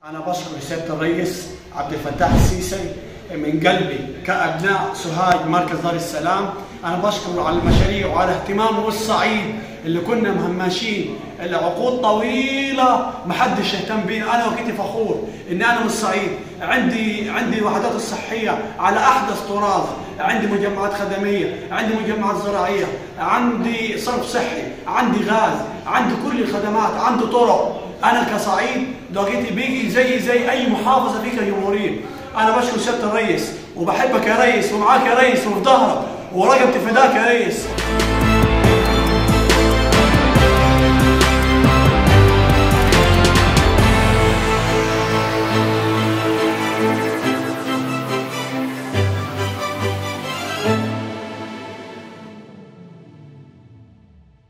أنا بشكر سيادة الرئيس عبد الفتاح السيسي من قلبي كأبناء سوهاج مركز دار السلام أنا بشكره على المشاريع وعلى اهتمامه بالصعيد اللي كنا مهمشين العقود طويلة ما حدش اهتم بينا أنا وكنت فخور إن أنا من الصعيد عندي عندي وحدات الصحية على أحدث طراز عندي مجمعات خدمية عندي مجمعات زراعية عندي صرف صحي عندي غاز عندي كل الخدمات عندي طرق انا كصعيد لقيت بيجي زي زي اي محافظه فيك الجمهوريه انا بشكر سياده الرئيس وبحبك يا ريس ومعاك يا ريس وفي ظهرك ورقبتي فداك يا ريس